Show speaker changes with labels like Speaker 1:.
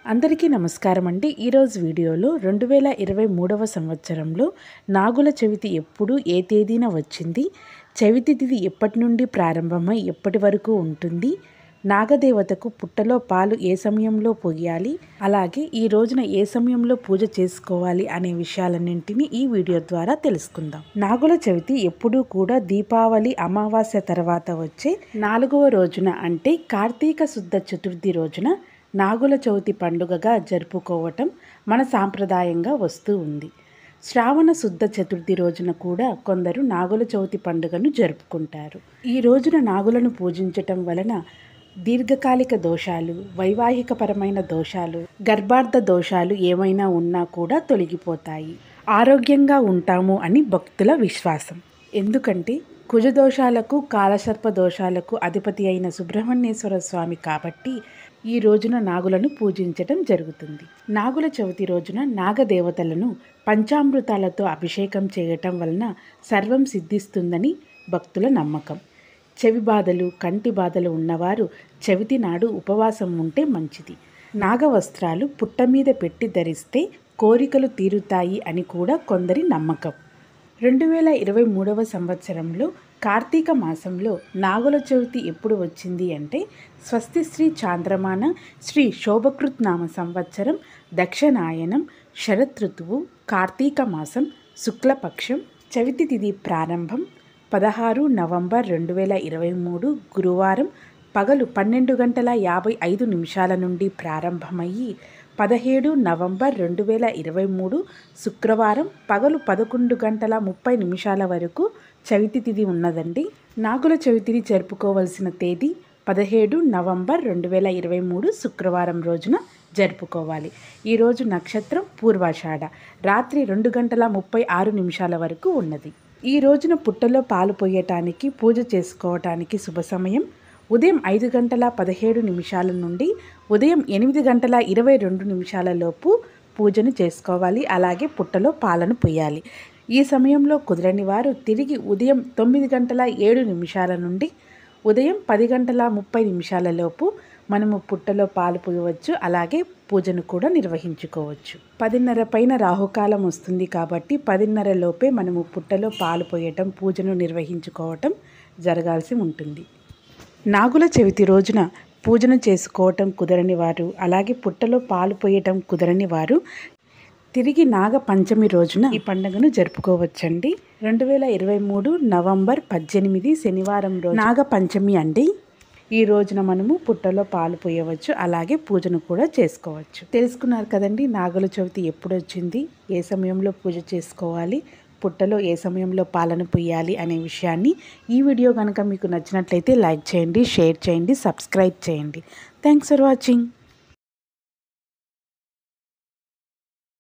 Speaker 1: అందరికీ నమస్కారం అండి ఈరోజు వీడియోలో రెండు వేల ఇరవై మూడవ సంవత్సరంలో నాగుల చవితి ఎప్పుడు ఏ తేదీన వచ్చింది చవితి తిథి ఎప్పటి నుండి ప్రారంభమై ఎప్పటి వరకు ఉంటుంది నాగదేవతకు పుట్టలో పాలు ఏ సమయంలో పొయ్యాలి అలాగే ఈ రోజున ఏ సమయంలో పూజ చేసుకోవాలి అనే విషయాలన్నింటినీ ఈ వీడియో ద్వారా తెలుసుకుందాం నాగుల చవితి ఎప్పుడూ కూడా దీపావళి అమావాస్య తర్వాత వచ్చే నాలుగవ రోజున అంటే కార్తీక శుద్ధ చతుర్థి రోజున నాగుల చవితి పండుగగా జరుపుకోవటం మన సాంప్రదాయంగా వస్తూ ఉంది శ్రావణ శుద్ధ చతుర్థి రోజున కూడా కొందరు నాగుల చవితి పండుగను జరుపుకుంటారు ఈ రోజున నాగులను పూజించటం వలన దీర్ఘకాలిక దోషాలు వైవాహికపరమైన దోషాలు గర్భార్థ దోషాలు ఏమైనా ఉన్నా కూడా తొలగిపోతాయి ఆరోగ్యంగా ఉంటాము అని భక్తుల విశ్వాసం ఎందుకంటే కుజదోషాలకు కాలసర్ప దోషాలకు అధిపతి అయిన సుబ్రహ్మణ్యేశ్వర స్వామి కాబట్టి ఈ రోజున నాగులను పూజించటం జరుగుతుంది నాగుల చవితి రోజున నాగదేవతలను పంచామృతాలతో అభిషేకం చేయటం వలన సర్వం సిద్ధిస్తుందని భక్తుల నమ్మకం చెవి బాధలు కంటి బాధలు ఉన్నవారు చవితి నాడు ఉపవాసం ఉంటే మంచిది నాగవస్త్రాలు పుట్ట మీద పెట్టి ధరిస్తే కోరికలు తీరుతాయి అని కూడా కొందరి నమ్మకం రెండు వేల ఇరవై మూడవ సంవత్సరంలో కార్తీక మాసంలో నాగుల చవితి ఎప్పుడు వచ్చింది అంటే స్వస్తి శ్రీ చాంద్రమాన శ్రీ శోభకృత్ నామ సంవత్సరం దక్షిణాయనం శరత్ ఋతువు కార్తీక మాసం శుక్లపక్షం చవితి తిథి ప్రారంభం పదహారు నవంబర్ రెండు వేల ఇరవై మూడు గురువారం పగలు పన్నెండు గంటల యాభై ఐదు నిమిషాల నుండి ప్రారంభమయ్యి పదిహేడు నవంబర్ రెండు వేల ఇరవై మూడు శుక్రవారం పగలు పదకొండు గంటల ముప్పై నిమిషాల వరకు చవితి తిథి ఉన్నదండి నాగుల చవితిని జరుపుకోవలసిన తేదీ పదిహేడు నవంబర్ రెండు వేల ఇరవై మూడు శుక్రవారం రోజున జరుపుకోవాలి ఈరోజు నక్షత్రం పూర్వాషాఢ రాత్రి రెండు గంటల ముప్పై ఆరు నిమిషాల వరకు ఉన్నది ఈ రోజున పుట్టలో పాలు పోయటానికి పూజ చేసుకోవటానికి శుభ సమయం ఉదయం ఐదు గంటల పదిహేడు నిమిషాల నుండి ఉదయం ఎనిమిది గంటల ఇరవై రెండు నిమిషాల లోపు పూజను చేసుకోవాలి అలాగే పుట్టలో పాలను పొయ్యాలి ఈ సమయంలో కుదరని వారు తిరిగి ఉదయం తొమ్మిది గంటల ఏడు నిమిషాల నుండి ఉదయం పది గంటల ముప్పై నిమిషాల లోపు మనము పుట్టలో పాలు పోయవచ్చు అలాగే పూజను కూడా నిర్వహించుకోవచ్చు పదిన్నర పైన రాహుకాలం వస్తుంది కాబట్టి పదిన్నర లోపే మనము పుట్టలో పాలు పోయటం పూజను నిర్వహించుకోవటం జరగాల్సి ఉంటుంది నాగుల చవితి రోజున పూజను చేసుకోవటం కుదరని వారు అలాగే పుట్టలో పాలు పోయటం కుదరని వారు తిరిగి నాగ పంచమి రోజున ఈ పండుగను జరుపుకోవచ్చండి రెండు వేల ఇరవై మూడు నవంబర్ పద్దెనిమిది శనివారం రోజు నాగ పంచమి అండి ఈ రోజున మనము పుట్టలో పాలు పోయవచ్చు అలాగే పూజను కూడా చేసుకోవచ్చు తెలుసుకున్నారు కదండి నాగుల చవితి ఎప్పుడు వచ్చింది ఏ సమయంలో పూజ చేసుకోవాలి పుట్టలో ఏ సమయంలో పాలను పొయ్యాలి అనే విషయాన్ని ఈ వీడియో కనుక మీకు నచ్చినట్లయితే లైక్ చేయండి షేర్ చేయండి సబ్స్క్రైబ్ చేయండి థ్యాంక్స్ ఫర్ వాచింగ్